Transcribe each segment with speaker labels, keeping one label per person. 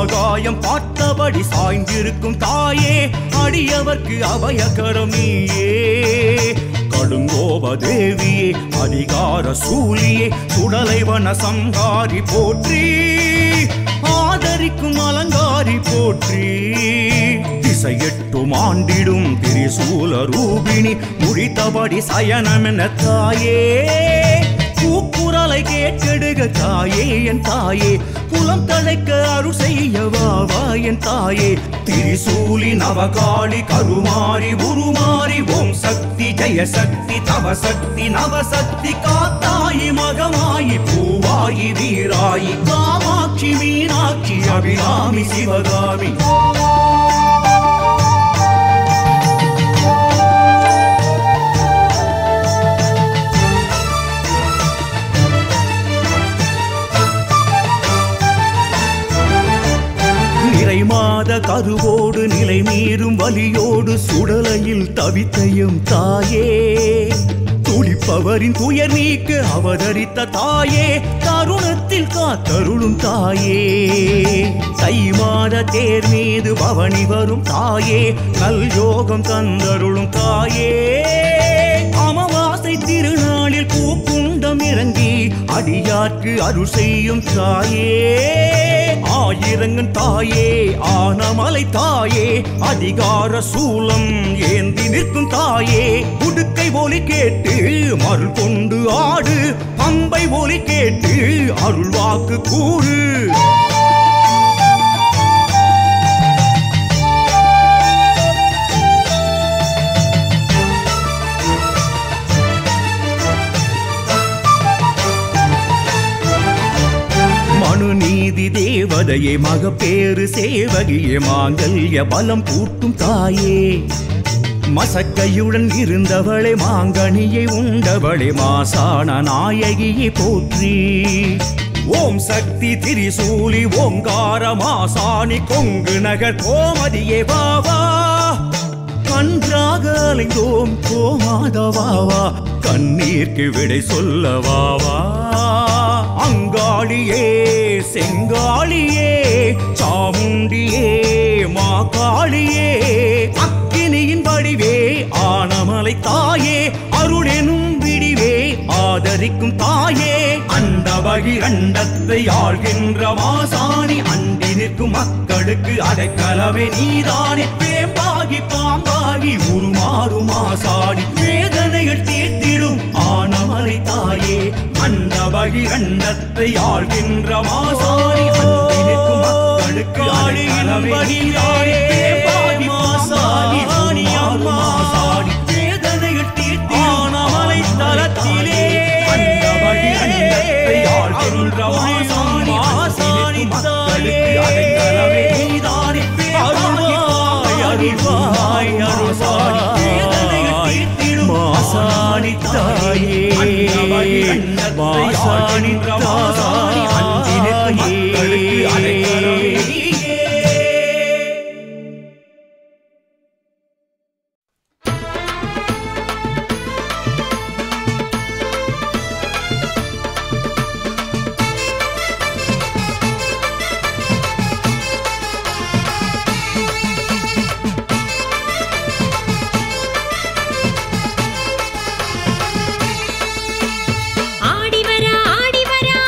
Speaker 1: ஆகாயம் பார்த்தபடி சாய்ந்திருக்கும் தாயே அடியவர்க்கு அபயகரம் நீயே கடுங்கோப தேவியே அதிகார சூலியே சுடலைவன சங்காரி போற்றி ஆதரிக்கும் அலங்காரி போற்றி திசையெட்டும் ஆண்டிடும் திரிசூல ரூபிணி முடித்தபடி சயனமென தாயே கூக்குரலை கேட்டெடுக தாயே என் தாயே குலம் தழைக்க அருள் செய்ய வா வா என் தாயே திரிசூலி நவகாளி கருமாரி உருமாறி ஓம் சக்தி ஜெய சக்தி தவ சக்தி நவசக்தி காத்தாயி மகமாயி பூவாயி வீராயி காமாட்சி மீனாட்சி அபிராமி சிவகாமி நிறை மாத கருவோடு நிலை மீறும் வலியோடு சுடலையில் தவித்தையும் தாயே துடிப்பவரின் துயர் நீக்க அவதரித்த தாயே தருணத்தில் காத்தருளும் தாயே தை மாத தேர் மீது பவனி வரும் தாயே நல் யோகம் தந்தருளும் தாயே அமாவாசை திருநாளில் பூக்குண்டம் இறங்கி அடியார்க்கு அருள் செய்யும் தாயே ஆயிரங்கன் தாயே ஆனமலை தாயே அதிகார சூலம் ஏந்தி நிற்கும் தாயே உடுக்கை ஒலி கேட்டு மருள் கொண்டு ஆடு பம்பை ஒலி கேட்டு அருள் வாக்கு கூறு மனு நீதி தேவதையே மகப்பேறு சேவகியே மாங்கல்ய பலம் கூட்டும் தாயே மசக்கையுடன் இருந்தவளே மாங்கனியை உண்டவளே மாசான நாயகியை போற்றி ஓம் சக்தி திரிசூலி ஓங்கார மாசாணி கொங்கு நகர் கோமதியே வாவா கன்றாக அலைந்தோம் கோமாதவாவா கண்ணீர்க்கு விடை சொல்லவாவா அங்காளியே செங்காளியே சாமுண்டியே மாகாளியே அக்கினியின் வடிவே ஆனமலை தாயே அருளெனும் விடிவே ஆதரிக்கும் தாயே அண்டவகி அண்டத்தை ஆள்கின்ற மாசாணி அண்டி நிற்கும் மக்களுக்கு அடைக்கலவே நீதானே வேம்பாகி பாம்பாகி உருமாறும் ஆசாடி வேதனைகள் தீர்த்திடும் ஆனமலை தாயே அண்டவகி அண்டத்தை ஆள்கின்ற மாசாணி அண்டி நிற்கும் மக்களுக்கு அடைக்கலவே நீதானே வேம்பாகி பாம்பாகி உருமாறும் ஆசாடி வேதனைகள் தீர்த்திடும் ஆனமலை தலத்திலே அண்டவகி அண்டத்தை ஆள்கின்ற மாசாணி மாசாணி மக்களுக்கு அடைக்கலவே நீதானே அருள்வாய் அருள்வாய் அருள்வாய் மாசாணி தாயே மாசாணி தாயே
Speaker 2: ஆடி வர ஆடி வர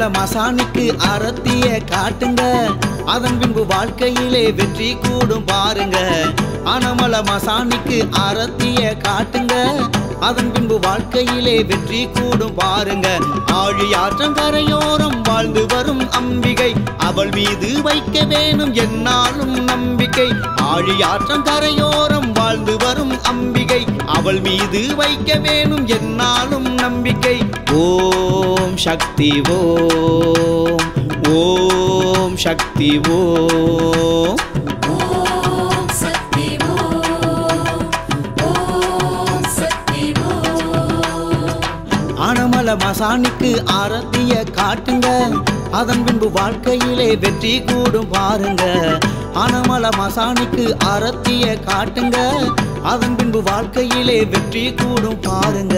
Speaker 2: ஆனமல மசானிக்கு அரத்திய காட்டுங்க அதன் பின்பு வாழ்க்கையிலே வெற்றி கூடும் பாருங்க ஆனமல மசானிக்கு அரத்திய காட்டுங்க அதன் பின்பு வாழ்க்கையிலே வெற்றி கூடும் பாருங்க ஆழி ஆற்றங்கரையோரம் வாழ்ந்து வரும் அம்பிகை அவள் மீது வைக்க வேணும் என்னாலும் நம்பிக்கை ஆழி ஆற்றங்கரையோரம் வாழ்ந்து வரும் அம்பிகை அவள் மீது வைக்க வேணும் என்னாலும் நம்பிக்கை ஓம் சக்தி ஓம் ஓம் சக்தி ஓம்
Speaker 3: ஓம் சக்தி ஓம் ஓம் சக்தி ஓம்
Speaker 2: ஆனமல மசானிக்கு ஆரத்திய காட்டுங்க அதன் பின்பு வாழ்க்கையிலே வெற்றி கூடும் பாருங்க ஆனமல மசானிக்கு ஆரத்திய காட்டுங்க அதன் பின்பு வாழ்க்கையிலே வெற்றி கூடும் பாருங்க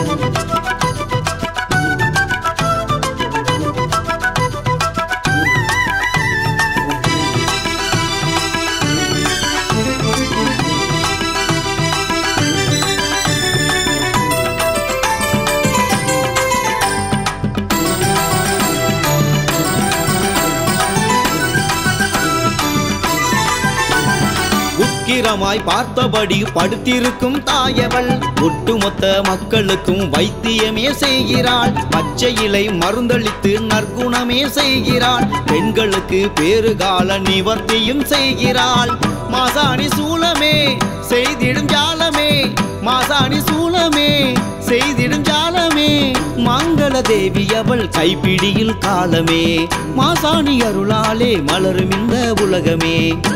Speaker 2: உக்கிரமாய் பார்த்தபடி படுத்திருக்கும் தாயவள் ஒட்டுமொத்த மக்களுக்கும் வைத்தியமே செய்கிறாள் பச்சை இலை மருந்தளித்து நற்குணமே செய்கிறாள் பெண்களுக்கு பேறுகால நிவர்த்தியும் செய்கிறாள் மாசாணி சூலமே செய்திடும் ஜாலமே மாசாணி சூலமே செய்திடும் ஜாலமே மங்கள தேவி அவள் கைப்பிடியில் காலமே மாசாணி அருளாலே மலரும் இந்த உலகமே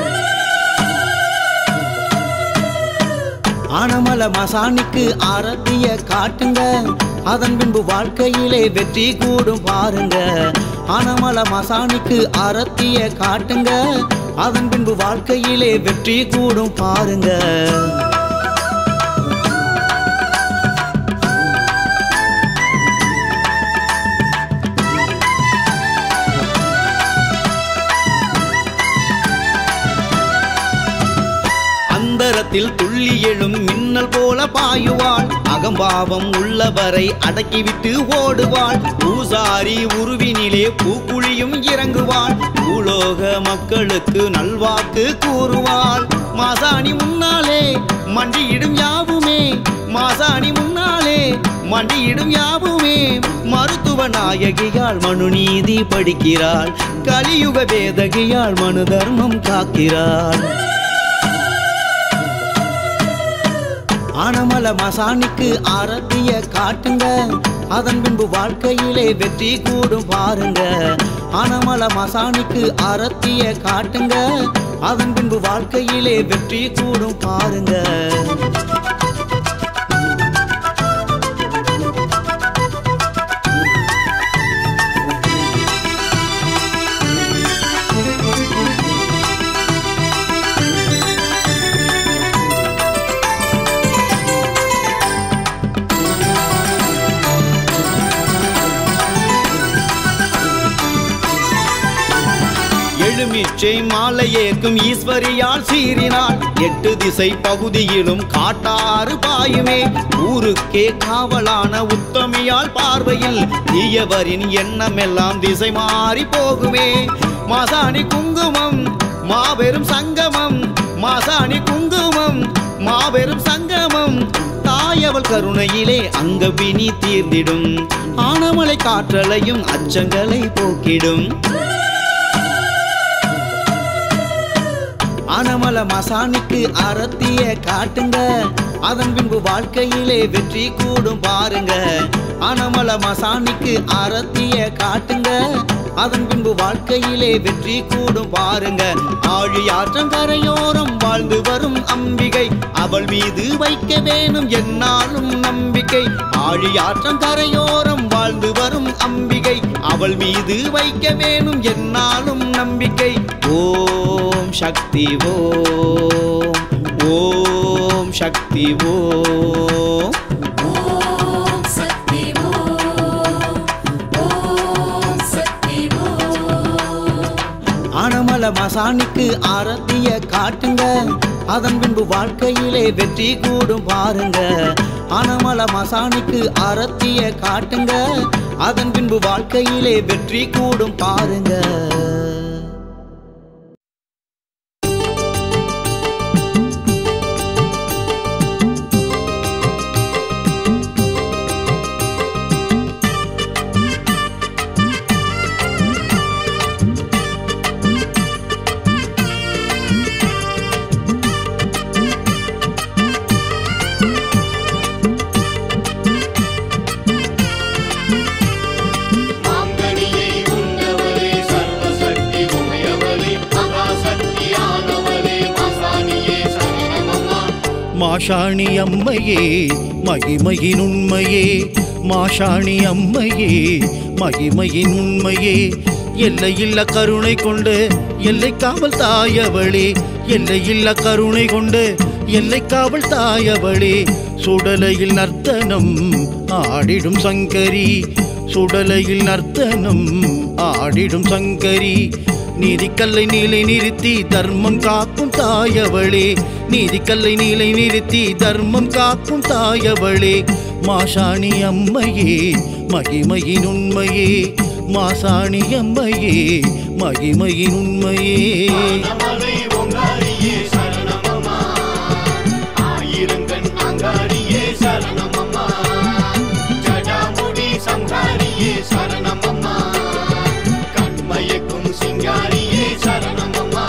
Speaker 2: ஆனமல மசானிக்கு ஆரத்திய காட்டுங்க அதன் பின்பு வாழ்க்கையிலே வெற்றி கூடும் பாருங்க ஆனமல மசானிக்கு ஆரத்திய காட்டுங்க அதன் பின்பு வாழ்க்கையிலே வெற்றி கூடும் பாருங்க அந்தரத்தில் துள்ளி எழும் மின்னல் போல பாயுவாள் அகம்பாவம் உள்ளவரை அடக்கிவிட்டு ஓடுவாள் பூசாரி உருவினிலே பூக்குழியும் இறங்குவாள் பூலோக மக்களுக்கு நல்வாக்கு கூறுவாள் மாசாணி முன்னாலே மண்டியிடும் யாவுமே மாசாணி முன்னாலே மண்டியிடும் யாவுமே மருத்துவ நாயகியால் மனுநீதி படிக்கிறாள் கலியுக வேதகியால் மனு தர்மம் காக்கிறாள் ஆனமல மசானிக்கு ஆரத்திய காட்டுங்க அதன் பின்பு வாழ்க்கையிலே வெற்றி கூடும் பாருங்க ஆனமல மசானிக்கு ஆரத்திய காட்டுங்க அதன் பின்பு வாழ்க்கையிலே வெற்றி கூடும் பாருங்க எழுமிச்சை மாலை ஏற்கும் ஈஸ்வரியால் சீறினாள் எட்டு திசை பகுதியிலும் காட்டாறு பாயுமே ஊருக்கே காவலான உத்தமியால் பார்வையில் தீயவரின் எண்ணமெல்லாம் திசை மாறி போகுமே மாசாணி குங்குமம் மாபெரும் சங்கமம் மாசாணி குங்குமம் மாபெரும் சங்கமம் தாயவள் கருணையிலே அங்க வினி தீர்ந்திடும் ஆனமலை காற்றலையும் அச்சங்களை போக்கிடும் ஆனமல மசானிக்கு அரத்திய காட்டுங்க அதன் பின்பு வாழ்க்கையிலே வெற்றி கூடும் பாருங்க ஆனமல மசானிக்கு அரத்திய காட்டுங்க அதன் பின்பு வாழ்க்கையிலே வெற்றி கூடும் பாருங்க ஆழி ஆற்றங்கரையோரம் வாழ்ந்து வரும் அம்பிகை அவள் மீது வைக்க வேணும் என்னாலும் நம்பிக்கை ஆழி ஆற்றங்கரையோரம் வாழ்ந்து வரும் அம்பிகை அவள் மீது வைக்க வேணும் என்னாலும் நம்பிக்கை ஓம் சக்தி ஓம் ஓம் சக்தி ஓம்
Speaker 3: ஓம் சக்தி ஓம் ஓம் சக்தி ஓம்
Speaker 2: ஆனமல மசானிக்கு ஆரத்திய காட்டுங்க அதன் பின்பு வாழ்க்கையிலே வெற்றி கூடும் பாருங்க ஆனமல மசானிக்கு ஆரத்திய காட்டுங்க அதன் பின்பு வாழ்க்கையிலே வெற்றி கூடும் பாருங்க
Speaker 3: மாங்கனியை உண்டவரே சர்வசக்தி உமையவரே மகாசக்தியானவரே மசானியே சரணமம்மா
Speaker 1: மாஷாணி அம்மையே மகிமையின் உண்மையே மாஷாணி அம்மையே மகிமையின் உண்மையே எல்லையில்ல கருணை கொண்டு எல்லை காவல் தாயவளே எல்லையில்ல கருணை கொண்டு எல்லை காவல் தாயவளே சுடலையில் நர்த்தனம் ஆடிடும் சங்கரி சுடலையில் நர்த்தனம் ஆடிடும் சங்கரி நீதிக்கல்லை நீலை நிறுத்தி தர்மம் காக்கும் தாயவளே நீதிக்கல்லை நீலை நிறுத்தி தர்மம் காக்கும் தாயவளே மாசாணி அம்மையே மகிமையின் உண்மையே மாசாணி அம்மையே மகிமையின் உண்மையே
Speaker 3: நமலை ஓங்காரியே சரணமம்மா ஆயிரங்கண் அங்காரியே சரணமம்மா ஜடாமுடி சங்காரியே சரணமம்மா கண்மயக்கும் சிங்காரியே சரணமம்மா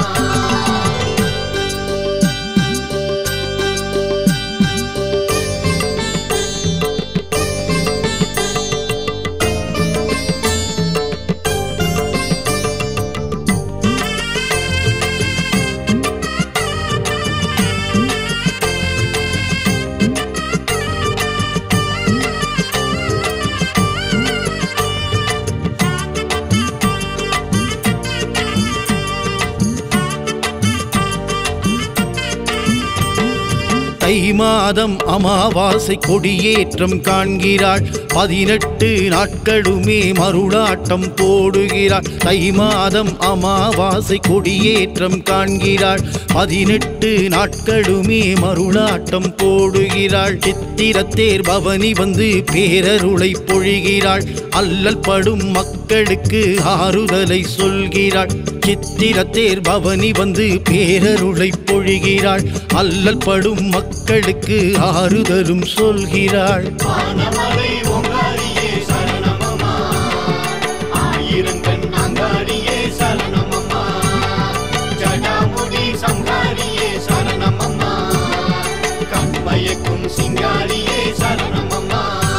Speaker 1: தை மாதம் அமாவாசை கொடியேற்றம் காண்கிறாள் பதினெட்டு நாட்களுமே மருளாட்டம் போடுகிறாள் தை மாதம் அமாவாசை கொடியேற்றம் காண்கிறாள் பதினெட்டு நாட்களுமே மருளாட்டம் போடுகிறாள் சித்திரத்தேர் பவனி வந்து பேரருளை பொழிகிறாள் அல்லல் படும் மக்களுக்கு ஆறுதலை சொல்கிறாள் சித்திரத்தேர் பவனி வந்து பேரருளை பொழிகிறாள் அல்லல் படும் மக்களுக்கு ஆறுதலும் சொல்கிறாள்
Speaker 3: ஆனமலை ஓங்காரியே சரணமம்மா ஆயிரங்கண் அங்காரியே சரணமம்மா ஜடாமுடி சங்காரியே சரணமம்மா கண்மயக்கும் சிங்காரியே சரணமம்மா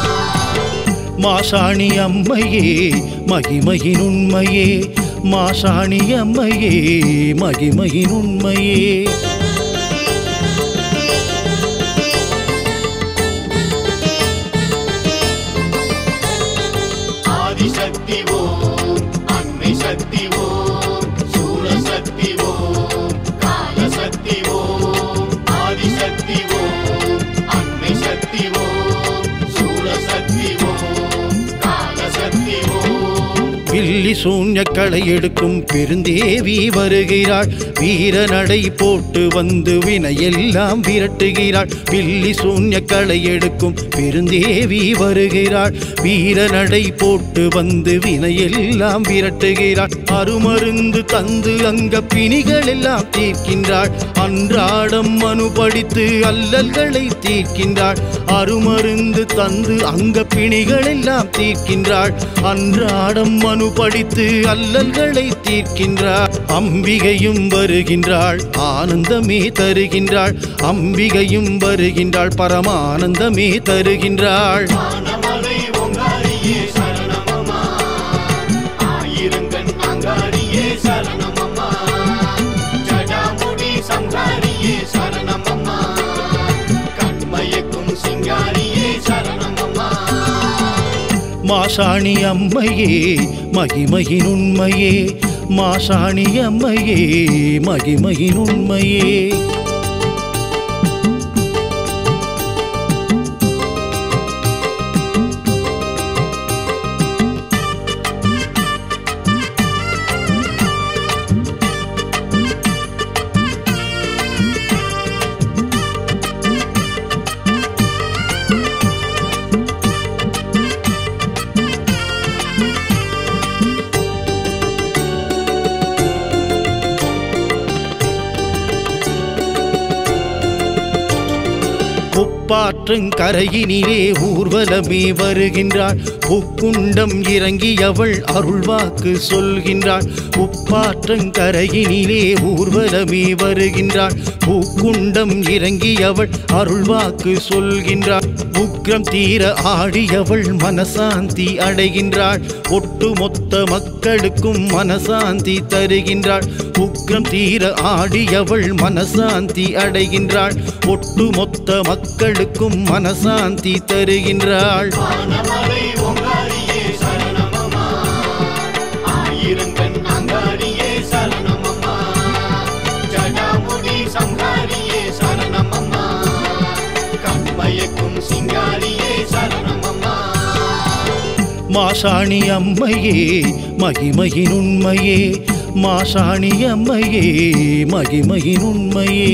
Speaker 1: மாசாணி அம்மையே மகிமையின் உண்மையே மாசாணி அம்மையே மகிமையின் உண்மையே
Speaker 3: ஆதிசக்தி ஓம் அன்னை சக்தி ஓம் சூரசக்தி ஓம் காலசக்தி ஓம் ஆதிசக்தி ஓம் அன்னை சக்தி ஓம் சூரசக்தி ஓம் காலசக்தி ஓம்
Speaker 1: வில்லி சூன்யக்களை எடுக்கும் பெருந்தேவி வருகிறாள் வீர நடை போட்டு வந்து வினையெல்லாம் விரட்டுகிறாள் வில்லி சூன்யக்களை எடுக்கும் பெருந்தேவி வருகிறாள் வீர நடை போட்டு வந்து வினையெல்லாம் விரட்டுகிறாள் அருமருந்து தந்து அங்க பிணிகள் எல்லாம் தீர்க்கின்றாள் அன்றாடம் மனு படித்து அல்லல்களை தீர்க்கின்றாள் அருமருந்து தந்து அங்க பிணிகள் எல்லாம் தீர்க்கின்றாள் அன்றாடம் மனு படித்து அல்லல்களை தீர்க்கின்றாள் அம்பிகையும் வருகின்றாள் ஆனந்தமே தருகின்றாள் அம்பிகையும் வருகின்றாள் பரமானந்தமே தருகின்றாள்
Speaker 3: ஆனமலை ஓங்காரியே சரணமம்மா ஆயிரங்கண் அங்காரியே சரணமம்மா ஜடாமுடி சங்காரியே சரணமம்மா கண்மயக்கும் சிங்காரியே சரணமம்மா
Speaker 1: மாசாணி அம்மையே மகிமையின் உண்மையே மாசாணி அம்மையே மகிமையின் உண்மையே
Speaker 4: உப்பாற்றங்கரையினிலே ஊர்வலமே வருகின்றாள் பூக்குண்டம் இறங்கியவள் அருள்வாக்கு சொல்கின்றாள் உப்பாற்றங்கரையினிலே ஊர்வலமே வருகின்றாள் பூக்குண்டம் இறங்கியவள் அருள்வாக்கு சொல்கின்றாள் உக்ரம் தீர ஆடியவள் மனசாந்தி அடைகின்றாள் ஒட்டுமொத்த மக்களுக்கும் மனசாந்தி தருகின்றாள் உக்ரம் தீர ஆடியவள் மனசாந்தி அடைகின்றாள் ஒட்டுமொத்த மக்களுக்கும் மனசாந்தி தருகின்றாள்
Speaker 3: ஆனமலை ஓங்காரியே சரணமம்மா ஆயிரங்கண் அங்காரியே சரணமம்மா ஜடாமுடி சங்காரியே சரணமம்மா கண்மயக்கும் சிங்காரியே சரணமம்மா
Speaker 4: மாசாணி அம்மையே மகிமையின் உண்மையே மாசாணி அம்மையே மகிமையின் உண்மையே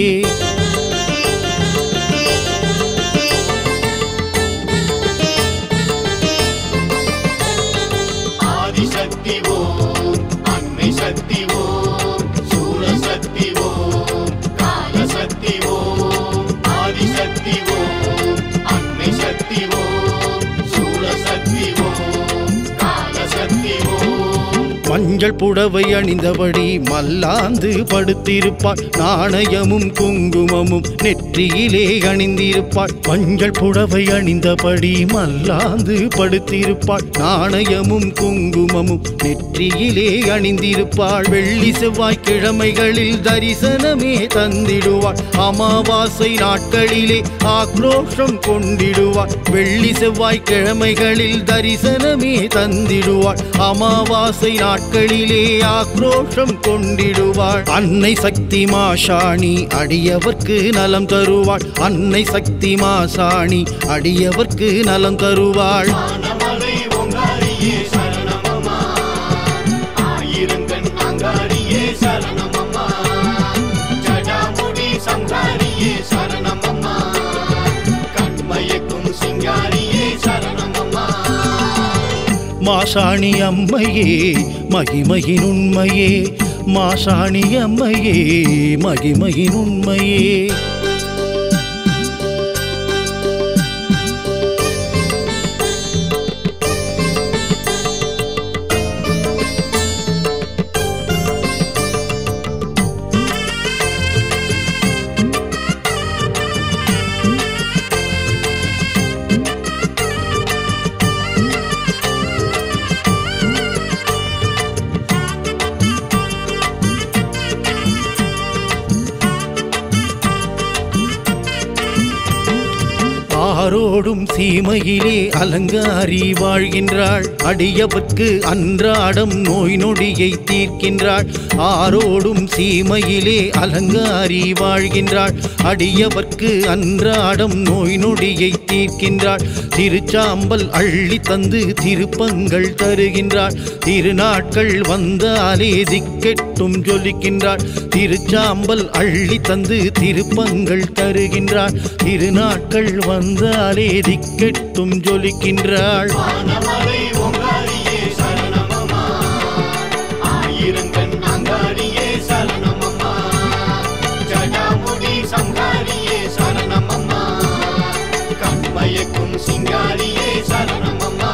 Speaker 3: ஆதிசக்தி ஓம் அன்னை சக்தி ஓம் சூரசக்தி ஓம் காலசக்தி ஓம் ஆதிசக்தி ஓம் அன்னை சக்தி ஓம் சூரசக்தி ஓம் காலசக்தி ஓம்
Speaker 4: மஞ்சள் புடவை அணிந்தபடி மல்லாந்து படுத்திருப்பாள் நாணயமும் குங்குமமும் நெற்றியிலே அணிந்திருப்பாள் மஞ்சள் புடவை அணிந்தபடி மல்லாந்து படுத்திருப்பாள் நாணயமும் குங்குமமும் நெற்றியிலே அணிந்திருப்பாள் வெள்ளி செவ்வாய் கிழமைகளில் தரிசனமே தந்திடுவாள் அமாவாசை நாட்களிலே ஆக்ரோஷம் கொண்டிடுவாள் வெள்ளி செவ்வாய் கிழமைகளில் தரிசனமே தந்திடுவாள் அமாவாசை நாட்களிலே ஆக்ரோஷம் கொண்டிடுவாள் அன்னை சக்தி மாஷாணி அடியவர்க்கு நலம் தருவாள் அன்னை சக்தி மாசாணி அடியவர்க்கு நலம் தருவாள்
Speaker 3: ஆனமலை ஓங்காரியே சரணமம்மா ஆயிரங்கண் அங்காரியே சரணமம்மா ஜடாமுடி சங்காரியே சரணமம்மா கண்மயக்கும் சிங்காரியே சரணமம்மா
Speaker 4: மாசாணி அம்மையே மகிமையின் உண்மையே மாசாணி அம்மையே மகிமையின் உண்மையே ஆரோடும் சீமையிலே அலங்காரி வாழ்கின்றாள் அடியவர்க்கு அன்றாடம் நோய் நொடியை தீர்க்கின்றாள் ஆரோடும் சீமையிலே அலங்காரி வாழ்கின்றாள் அடியவர்க்கு அன்றாடம் நோய் நொடியை தீர்க்கின்றாள் திருச்சாம்பல் அள்ளி தந்து திருப்பங்கள் தருகின்றாள் திருநாட்கள் வந்தாலே திக்கெட்டும் ஜொலிக்கின்றாள் திருச்சாம்பல் அள்ளி தந்து திருப்பங்கள் தருகின்றாள் திருநாட்கள் வந்தாலே திக்கெட்டும் ஜொலிக்கின்றாள்
Speaker 3: ஆனமலை ஓங்காரியே சரணமம்மா ஆயிரங்கண் அங்காரியே சரணமம்மா ஜடாமுடி சங்காரியே சரணமம்மா கண்மயக்கும் சிங்காரியே சரணமம்மா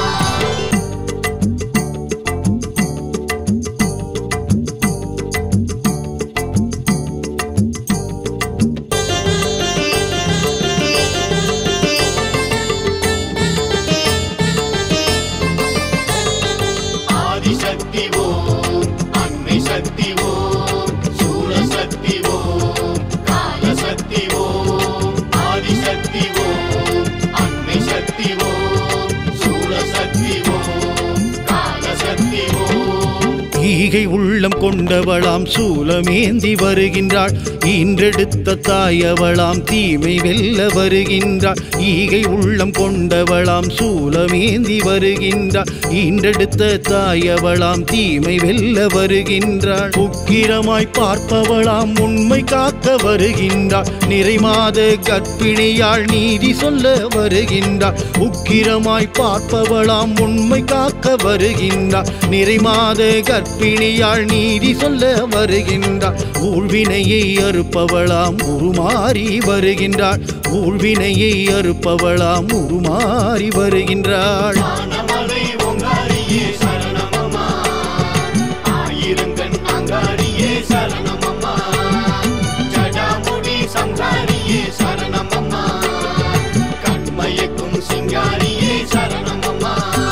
Speaker 3: ஆதிசக்தி ஓம் அன்னை சக்தி ஓம் சூரசக்தி ஓம் காலசக்தி ஓம் ஆதிசக்தி ஓம் அன்னை சக்தி ஓம் சூரசக்தி ஓம் காலசக்தி ஓம்
Speaker 4: ஈகை உள்ளம் கொண்டவளாம் சூலமேந்தி வருகின்றாள் ஈன்றெடுத்த தாயவளாம் தீமை வெல்ல வருகின்றாள் ஈகை உள்ளம் கொண்டவளாம் சூலமேந்தி வருகின்றாள் ஈன்றெடுத்த தாயவளாம் தீமை வெல்ல வருகின்றாள் உக்கிரமாய் பார்ப்பவளாம் உண்மை காக்க வருகின்றாள் நிறைமாத கற்பிணியாள் நீதி சொல்ல வருகின்றாள் உக்கிரமாய் பார்ப்பவளாம் உண்மை காக்க வருகின்றாள் நிறைமாத கற்பிணி மணியாள் நீதி சொல்ல வருகின்றாள் ஊழ்வினையை அறுப்பவளாம் உருமாறி வருகின்றாள் ஊழ்வினையை அறுப்பவளாம் உருமாறி வருகின்றாள்
Speaker 3: வானமலை ஓங்காரியே சரணமம்மா ஆயிரங்கண் அங்காரியே சரணமம்மா ஜடாமுடி சங்காரியே சரணமம்மா கண்மயக்கும் சிங்காரியே சரணமம்மா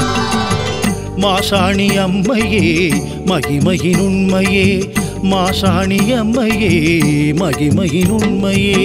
Speaker 4: மாசாணி அம்மையே மகிமையின் உண்மையே மாசாணி அம்மையே மகிமையின் உண்மையே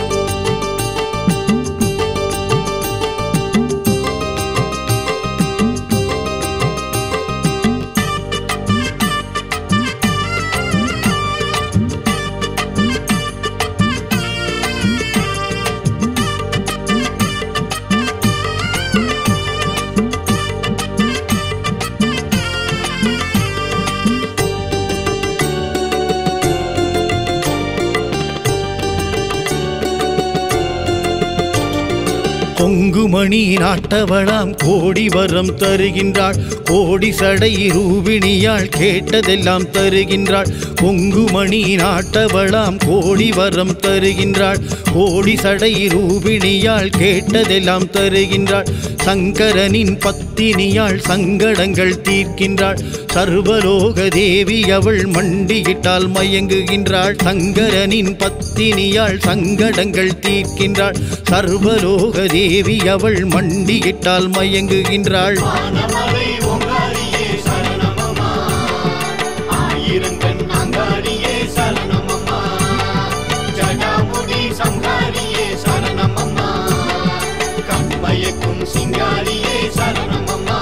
Speaker 4: கொங்குமணி நாட்டவளாம் கோடி வரம் தருகின்றாள் கோடி சடை ரூபிணியாள் கேட்டதெல்லாம் தருகின்றாள் கொங்குமணி நாட்டவளாம் கோடி வரம் தருகின்றாள் கோடி சடை ரூபிணியாள் கேட்டதெல்லாம் தருகின்றாள் சங்கரனின் பத்தினியாள் சங்கடங்கள் தீர்க்கின்றாள் சர்வலோக தேவி அவள் மண்டியிட்டால் மயங்குகின்றாள் சங்கரனின் பத்தினியாள் சங்கடங்கள் தீர்க்கின்றாள் சர்வலோக தேவி அவள் மண்டியிட்டால் மயங்குகின்றாள்
Speaker 3: வானமலை ஓங்காரியே சரணமம்மா ஆயிரங்கண் அங்காரியே சரணமம்மா ஜடாமுடி சங்காரியே சரணமம்மா கண்மயக்கும் சிங்காரியே சரணமம்மா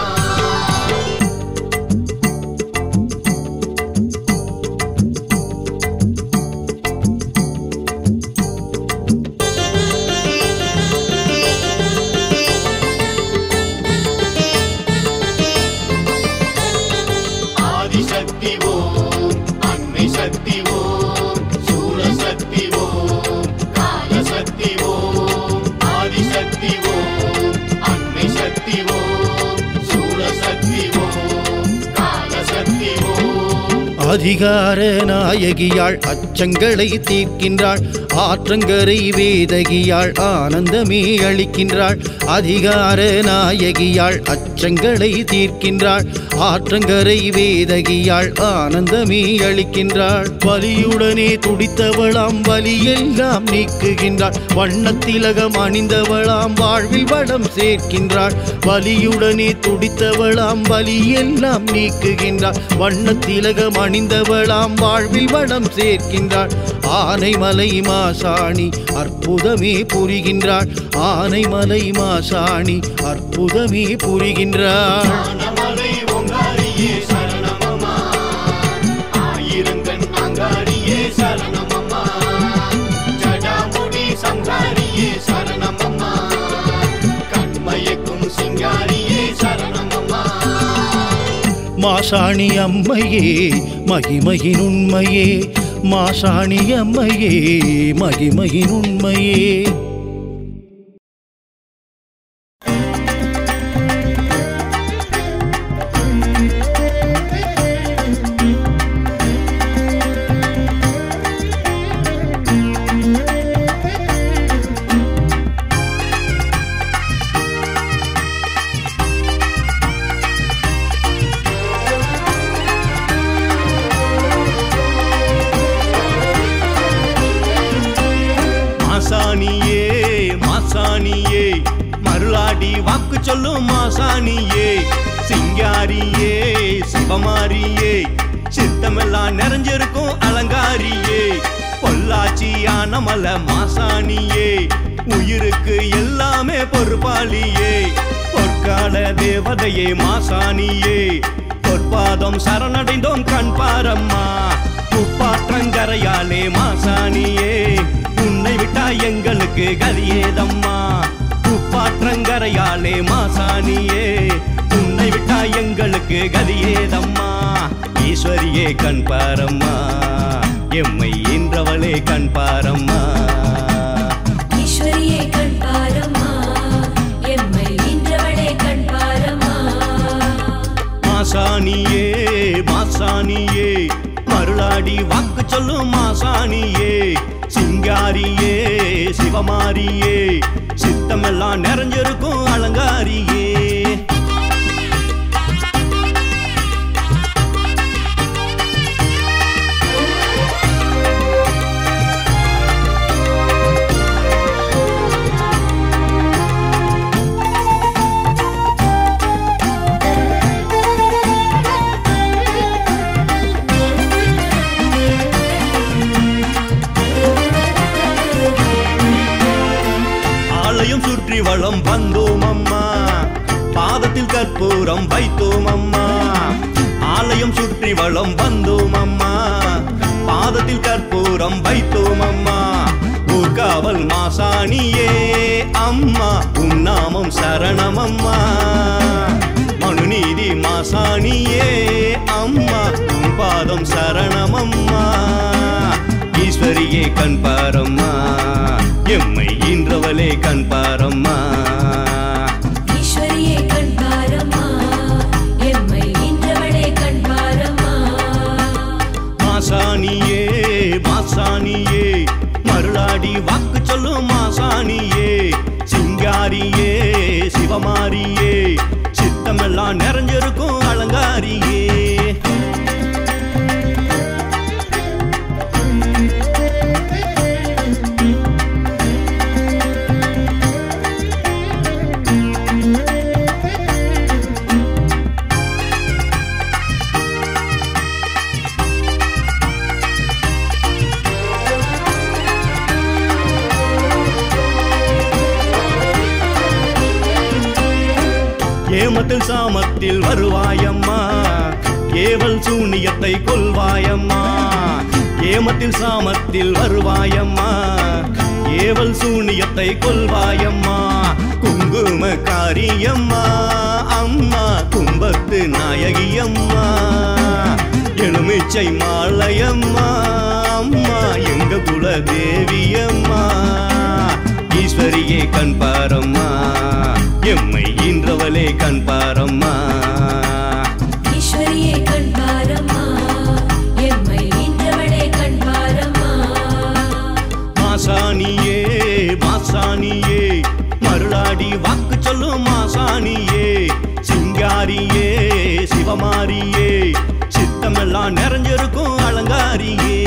Speaker 3: ஆதிசக்தி ஓம் அன்னை சக்தி ஓம் சூரசக்தி ஓம் காலசக்தி ஓம் ஆதிசக்தி ஓம் அன்னை சக்தி ஓம் சூரசக்தி ஓம் காலசக்தி ஓம்
Speaker 4: அதிகார நாயகியாள் அச்சங்களை தீர்க்கின்றாள் ஆற்றங்கரை வேதகியாள் ஆனந்தமே அளிக்கின்றாள் அதிகார நாயகியாள் அச்சங்களை தீர்க்கின்றாள் ஆற்றங்கரை வேதகியாள் ஆனந்தமே அளிக்கின்றாள் வலியுடனே துடித்தவளாம் வலியெல்லாம் நீக்குகின்றாள் வண்ணத்திலகம் அணிந்தவளாம் வாழ்வில் வளம் சேர்க்கின்றாள் வலியுடனே துடித்தவளாம் வலியெல்லாம் நீக்குகின்றாள் வண்ணத்திலகம் அணிந்தவளாம் வாழ்வில் வளம் சேர்க்கின்றாள் ஆனைமலை மாசாணி அற்புதமே புரிகின்றாள் ஆனைமலை மாசாணி அற்புதமே புரிகின்றாள்
Speaker 3: வானமலை ஓங்காரியே சரணமம்மா ஆயிரங்கண் அங்காரியே சரணமம்மா ஜடாமுடி சங்காரியே சரணமம்மா கண்மயக்கும் சிங்காரியே சரணமம்மா
Speaker 4: மாசாணி அம்மையே மகிமையின் உண்மையே மாசாணி அம்மையே மகிமையின் உண்மையே
Speaker 5: மாசாணியே மாசாணியே மருளாடி வாக்கு சொல்லும் மாசாணியே சிங்காரியே சிவமாரியே சித்தமெல்லாம் நிறைஞ்சிருக்கும் அலங்காரியே பொள்ளாச்சி ஆனமல மாசாணியே உயிருக்கு எல்லாமே பொறுப்பாளியே பொற்கால தேவதையே மாசாணியே பொற்பாதம் சரணடைந்தோம் கண் பாரம்மா உப்பாற்றங்கரையாலே மாசாணியே உன்னை விட்டா எங்களுக்கு கதியேதம்மா உப்பாற்றங்கரையாலே மாசாணியே உன்னை விட்டா எங்களுக்கு கதியேதம்மா ஈஸ்வரியே கண் பாரம்மா எம்மை ஈன்றவளே கண் பாரம்மா
Speaker 6: ஈஸ்வரியே கண் பாரம்மா எம்மை ஈன்றவளே கண் பாரம்மா
Speaker 5: மாசாணியே மாசாணியே மருளாடி வாக்கு சொல்லும் மாசாணியே சிங்காரியே சிவமாரியே சித்தமெல்லாம் நிறைஞ்சிருக்கும் அலங்காரியே ஆலயம் சுற்றி வளம் வந்தோம் அம்மா பாதத்தில் கற்பூரம் வைத்தோம் அம்மா ஆலயம் சுற்றி வளம் வந்தோம் அம்மா பாதத்தில் கற்பூரம் வைத்தோம் அம்மா ஊர்காவல் மாசாணியே அம்மா உன் நாமம் சரணம் அம்மா மனுநீதி மாசாணியே அம்மா உன் பாதம் சரணம் அம்மா ஈஸ்வரியே கண் பாரம்மா எம்மை ஈன்றவளே கண் பாரம்மா
Speaker 6: ஈஸ்வரியே கண்பாரம்மா எம்மை இன்றவளே கண்பாரம்மா
Speaker 5: மாசாணியே மாசாணியே மருளாடி வாக்கு சொல்லும் மாசாணியே சிங்காரியே சிவமாரியே சித்தமெல்லாம் நிறைஞ்சிருக்கும் அலங்காரியே ஏமத்தில் சாமத்தில் வருவாயம்மா ஏவல் சூனியத்தை கொல்வாயம்மா ஏமத்தில் சாமத்தில் வருவாயம்மா ஏவல் சூனியத்தை கொல்வாயம்மா குங்கும காரியம்மா அம்மா கும்பத்து நாயகியம்மா எலுமிச்சை மாலையம்மா அம்மா எங்க குல தேவியம்மா ஈஸ்வரியே கண் பாரம்மா எம்மை ஈன்றவளே கண் பாரம்மா
Speaker 6: ஈஸ்வரியே கண்பாரம்மா எம்மை இன்றவளே கண்பாரம்மா
Speaker 5: மாசாணியே மாசாணியே மருளாடி வாக்கு சொல்லும் மாசாணியே சிங்காரியே சிவமாரியே சித்தமெல்லாம் நிறைஞ்சிருக்கும் அலங்காரியே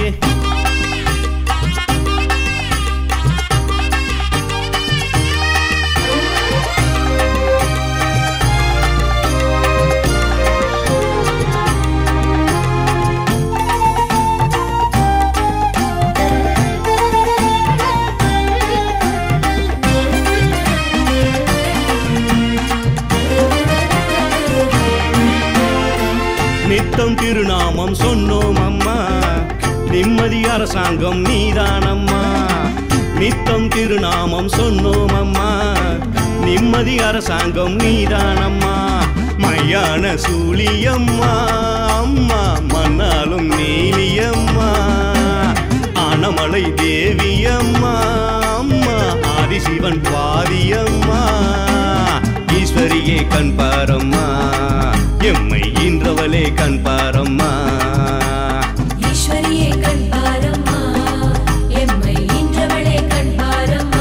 Speaker 5: நித்தம் திருநாமம் சொன்னோம் அம்மா நிம்மதி அரசாங்கம் நீதானம்மா நித்தம் திருநாமம் சொன்னோம் அம்மா நிம்மதி அரசாங்கம் நீதானம்மா மையான சூழியம்மா அம்மா மன்னாலும் நீலியம்மா ஆனமலை தேவியம்மா அம்மா ஆதிசிவன் பாதியம்மா ஈஸ்வரியே கண் பாரம்மா எம்மை ஈன்றவளே கண் பாரம்மா
Speaker 6: ஈஸ்வரியே கண்பாரம்மா எம்மை இன்றவளே கண்பாரம்மா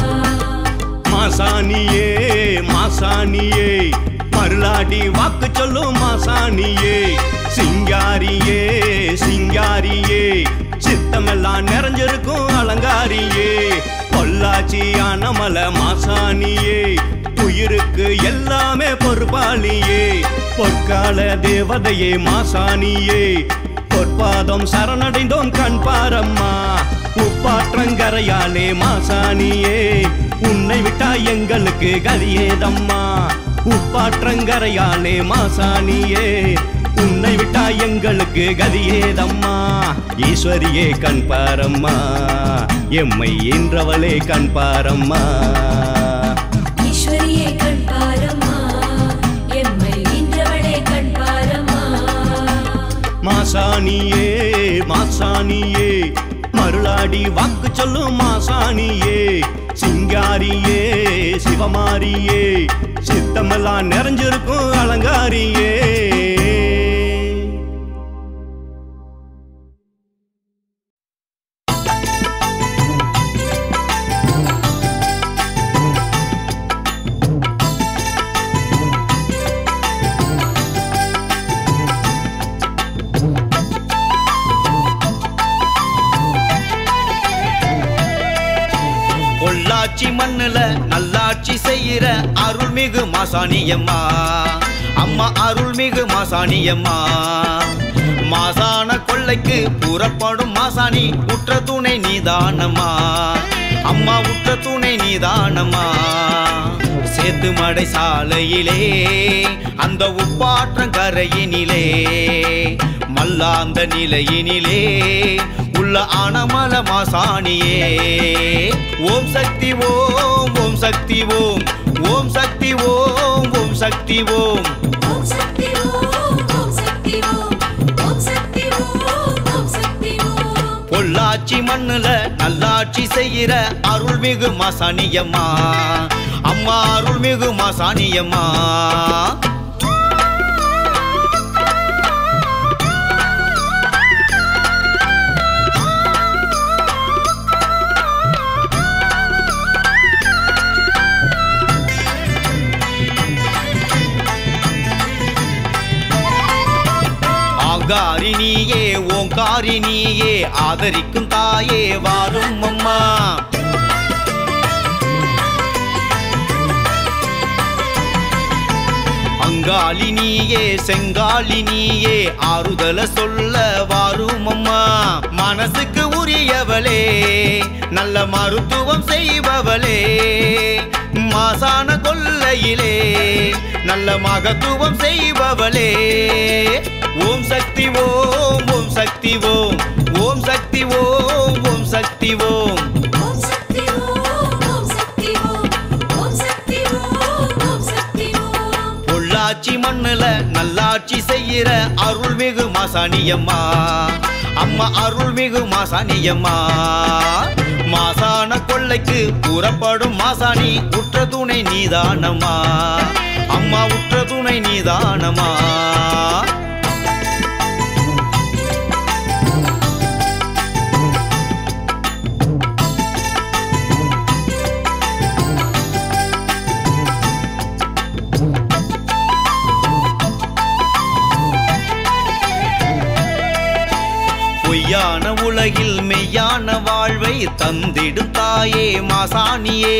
Speaker 5: மாசாணியே மாசாணியே மருளாடி வாக்கு சொல்லும் மாசாணியே சிங்காரியே சிங்காரியே சித்தமெல்லாம் நிறைஞ்சிருக்கும் அலங்காரியே பொள்ளாச்சி அனமல மாசாணியே உயிருக்கு எல்லாமே பொறுப்பாளியே பொற்கால தேவதையே மாசாணியே பொற்பாதம் சரணடைந்தோம் கண் பாரம்மா உப்பாற்றங்கரையாலே மாசாணியே உன்னை விட்டா எங்களுக்கு கதியேதம்மா உப்பாற்றங்கரையாலே மாசாணியே உன்னை விட்டா எங்களுக்கு கதியேதம்மா ஈஸ்வரியே கண் பாரம்மா எம்மை ஈன்றவளே கண் பாரம்மா
Speaker 6: ஈஸ்வரியே கண்பாரம்மா எம்மை இன்றவளே கண்பாரம்மா
Speaker 5: மாசாணியே மாசாணியே மருளாடி வாக்கு சொல்லும் மாசாணியே சிங்காரியே சிவமாரியே சித்தமெல்லாம் நிறைஞ்சிருக்கும் அலங்காரியே
Speaker 2: மண்ணுல நல்லாட்சி செய்யற அருள்மிகு மாசாணியம்மா அம்மா அருள்மிகு மாசாணியம்மா மாசான கொள்ளைக்கு புறப்படும் மாசாணி உற்ற துணை நீதானம்மா அம்மா உற்ற துணை நீதானம்மா சேத்து மடை சாலையிலே அந்த உப்பாற்றம் கரையினிலே மல்லாந்த நிலையினிலே உள்ள அனமல மாசாணியே ஓம் சக்தி ஓம் ஓம் சக்தி ஓம் ஓம் சக்தி ஓம் ஓம் சக்தி ஓம்
Speaker 6: ஓம் சக்தி ஓம் ஓம் சக்தி ஓம் ஓம் சக்தி ஓம் ஓம் சக்தி ஓம்
Speaker 2: பொள்ளாச்சி மண்ணுல நல்லாட்சி செய்யற அருள்மிகு மாசாணியம்மா அம்மா அருள்மிகு மாசாணியம்மா ஆகாரி நீயே ஓங்காரி நீயே ஆதரிக்கும் தாயே வாரும் அம்மா அங்காளி நீயே செங்காளி நீயே ஆறுதல சொல்ல வாரும் அம்மா மனசுக்கு உரியவளே நல்ல மருத்துவம் செய்பவளே மாசான கொல்லையிலே நல்ல மகத்துவம் செய்பவளே ஓம் சக்தி ஓம் ஓம் சக்தி ஓம் ஓம் சக்தி ஓம் ஓம் சக்தி ஓம்
Speaker 6: ஓம் சக்தி ஓம் ஓம் சக்தி ஓம் ஓம் சக்தி ஓம் ஓம் சக்தி ஓம்
Speaker 2: பொள்ளாச்சி மண்ணுல நல்லாட்சி செய்யற அருள்மிகு மாசாணியம்மா அம்மா அருள்மிகு மாசாணியம்மா மாசான கொள்ளைக்கு புறப்படும் மாசாணி உற்ற துணை நீதானம்மா அம்மா உற்ற துணை நீதானம்மா பொய்யான உலகில் மெய்யான வாழ்வை தந்திடும் தாயே மாசாணியே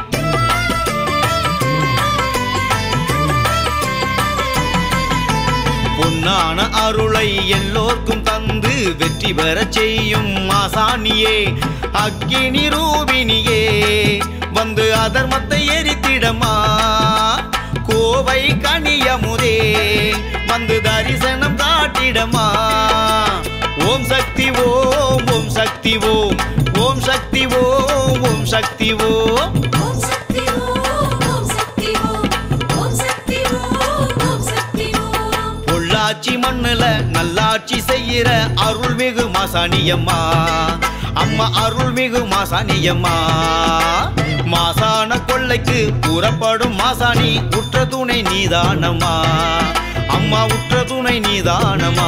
Speaker 2: பொன்னான அருளை எல்லோர்க்கும் தந்து வெற்றி பெறச் செய்யும் மாசாணியே அக்கினி ரூபினியே வந்து அதர்மத்தை எரித்திடமா கோவை கனியமுதே வந்து தரிசனம் காட்டிடமா ஓம் சக்தி ஓம் ஓம் சக்தி ஓம் ஓம் சக்தி ஓம் ஓம் சக்தி ஓம்
Speaker 6: ஓம் சக்தி ஓம் ஓம் சக்தி ஓம் ஓம் சக்தி ஓம் ஓம் சக்தி ஓம்
Speaker 2: பொள்ளாச்சி மண்ணுல நல்லாட்சி செய்யற அருள்மிகு மாசாணியம்மா அம்மா அருள்மிகு மாசாணியம்மா மாசான கொள்ளைக்கு புறப்படும் மாசாணி உற்ற துணை நீதானம்மா அம்மா உற்ற துணை நீதானம்மா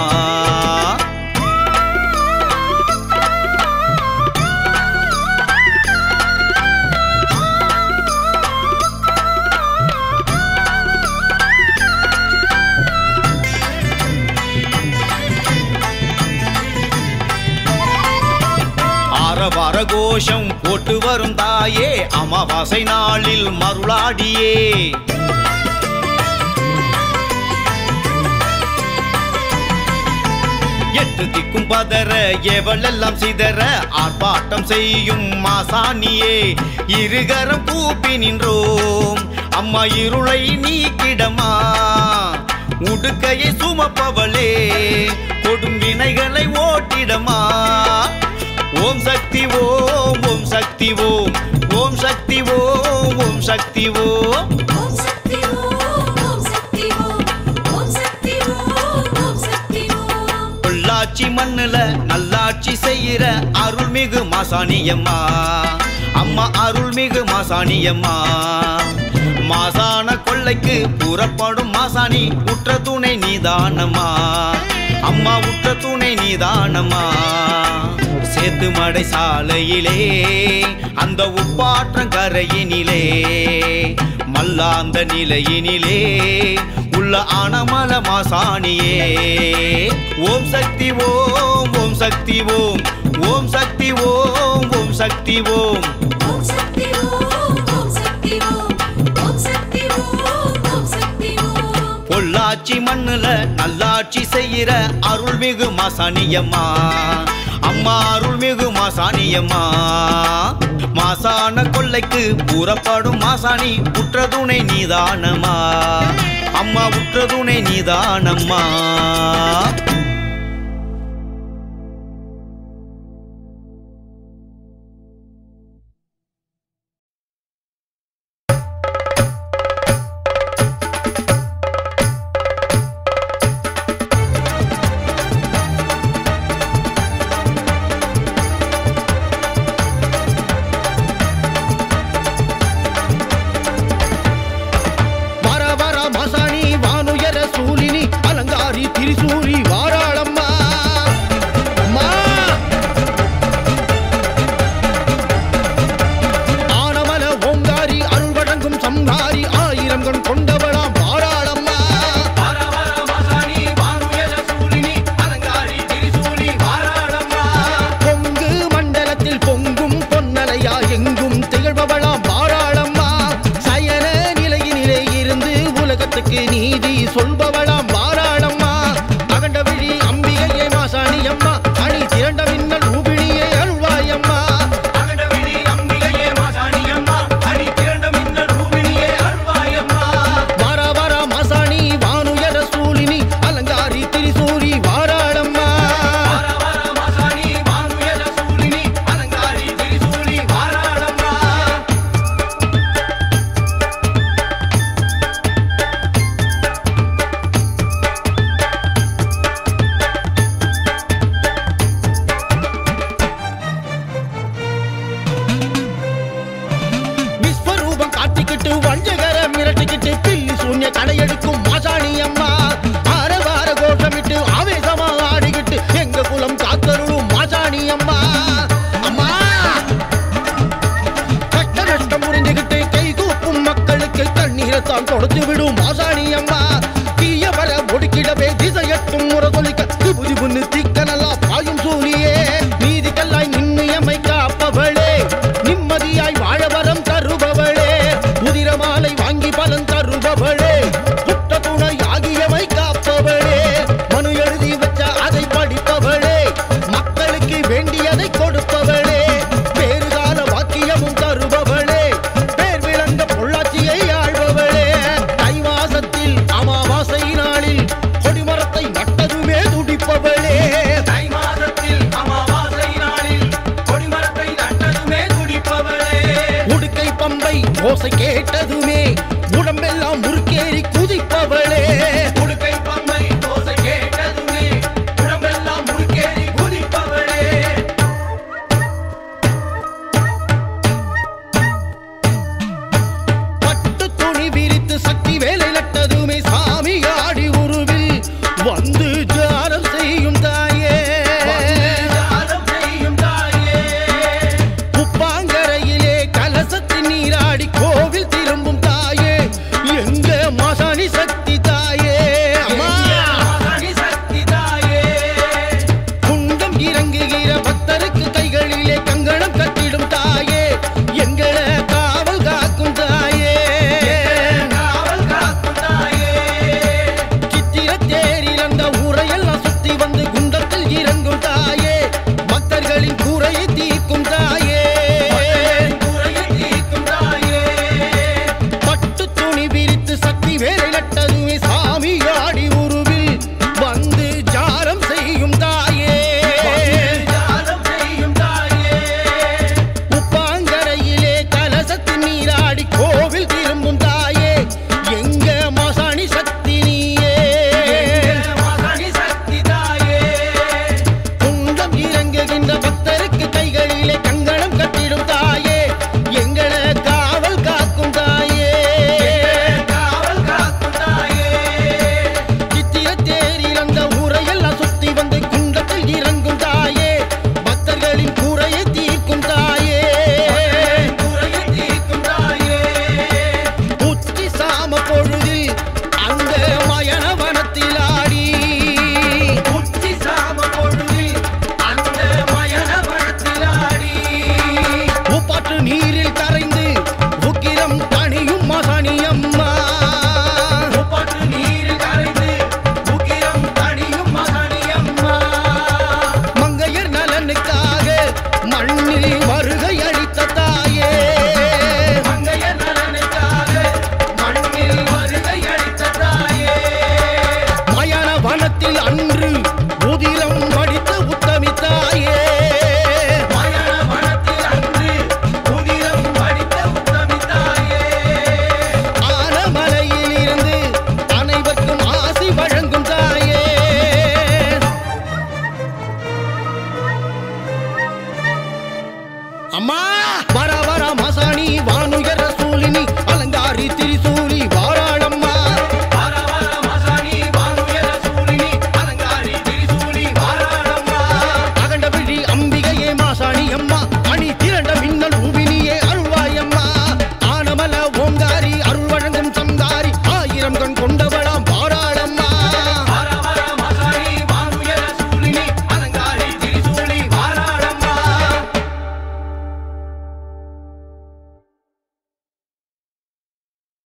Speaker 2: ஆரவார கோஷம் போட்டு வரும் தாயே அமாவாசை நாளில் மருளாடியே எட்டு திக்கும் பதற எவளெல்லாம் சிதற ஆர்ப்பாட்டம் செய்யும் மாசாணியே இருகரம் கூப்பி நின்றோம் அம்மா இருளை நீக்கிடமா உடுக்கையை சுமப்பவளே கொடும் வினைகளை ஓட்டிடமா ஓம் சக்தி ஓம் ஓம் சக்தி ஓம் ஓம் சக்தி ஓம் ஓம் சக்தி ஓம்
Speaker 6: ஓம் சக்தி ஓம் ஓம் சக்தி ஓம் ஓம் சக்தி ஓம் ஓம் சக்தி ஓம்
Speaker 2: பொள்ளாச்சி மண்ணுல நல்லாட்சி செய்யற அருள்மிகு மாசாணியம்மா அம்மா அருள்மிகு மாசாணியம்மா மாசான கொள்ளைக்கு புறப்படும் மாசாணி உற்ற துணை நீதானம்மா அம்மா உற்ற துணை நீதானம்மா சேத்து மடை சாலையிலே அந்த உப்பாற்றம் கரையினிலே மல்லாந்த நிலையினிலே உள்ள அனமல மாசாணியே ஓம் சக்தி ஓம் ஓம் சக்தி ஓம் ஓம் சக்தி ஓம் ஓம் சக்தி ஓம்
Speaker 6: ஓம் சக்தி ஓம் ஓம்
Speaker 2: பொள்ளாச்சி மண்ணுல நல்லாட்சி செய்கிற அருள்மிகு மாசாணியம்மா அம்மா அருள்மிகு மாசாணியம்மா மாசான கொள்ளைக்கு புறப்படும் மாசாணி உற்றதுணை நீதானம்மா அம்மா உற்றதுணை நீதானம்மா
Speaker 4: வர வர மசாணி வானுயர சூலினி அலங்காரி திரிசூலி வாராளம்மா அம்மா! ஆனமல ஓங்காரி அருள் வழங்கும் சம்ஹாரி ஆயிரம் கண் கொண்டவளாம் வாராளம்மா பொங்கு மண்டலத்தில் பொங்கும் பொன்னலையா எங்கும் திகழ்பவளாம் வாராளம்மா சயன நிலையினிலே இருந்து உலகத்துக்கு நீதி சொல்பவளாம் வாராளம்மா அகண்ட விழி அம்பிகையே மாசாணி அம்மா அணி திரண்ட மின்னல் ரூபிணியே அருள்வாயம்மா வர வர மசாணி வானுயர சூலினி அலங்காரி திரிசூரி வாராளம்மா விஸ்வரூபம் காட்டிக்கிட்டு வஞ்சகர மிரட்டிக்கிட்டு பில்லி சூன்ய கடையெடுக்கும் மாசாணி அம்மா ஆரவார கோஷமிட்டு ஆவேசமா ஆடிக்கிட்டு எங்க குலம் காத்தருளும் மாசாணி அம்மா அம்மா கஷ்ட நஷ்டம் புரிஞ்சுக்கிட்டு கை கூப்பும் மக்களுக்கு கண்ணீரைத்தான் கொடுத்து விடும் மாசாணி அம்மா தீயவர ஒடுக்கிடவே திசையட்டும் முறை சொல்லிக்க திபுதி புண்ணு திக்க நல்லா பாயும் சூனியே நீதிக்கல்லாய் நின்னு எம்மை காப்பவளே நிம்மதியாய் வாழ வரம் தருபவளே உதிரமாலை வாங்கி பலன் தருபவளே குட்ட துணை ஆகியவை காப்பவளே மனு எழுதி வச்ச அதை படிப்பவளே மக்களுக்கு வேண்டியதை கொடுப்பவளே பேறுகால வாக்கியமும் தருபவளே பேர் விளங்க பொள்ளாச்சியை ஆள்பவளே தை மாசத்தில் அமாவாசை நாளில் கொடிமரத்தை நட்டதுமே துடிப்பவளே உடுக்கை பம்பை ஓசை கேட்டு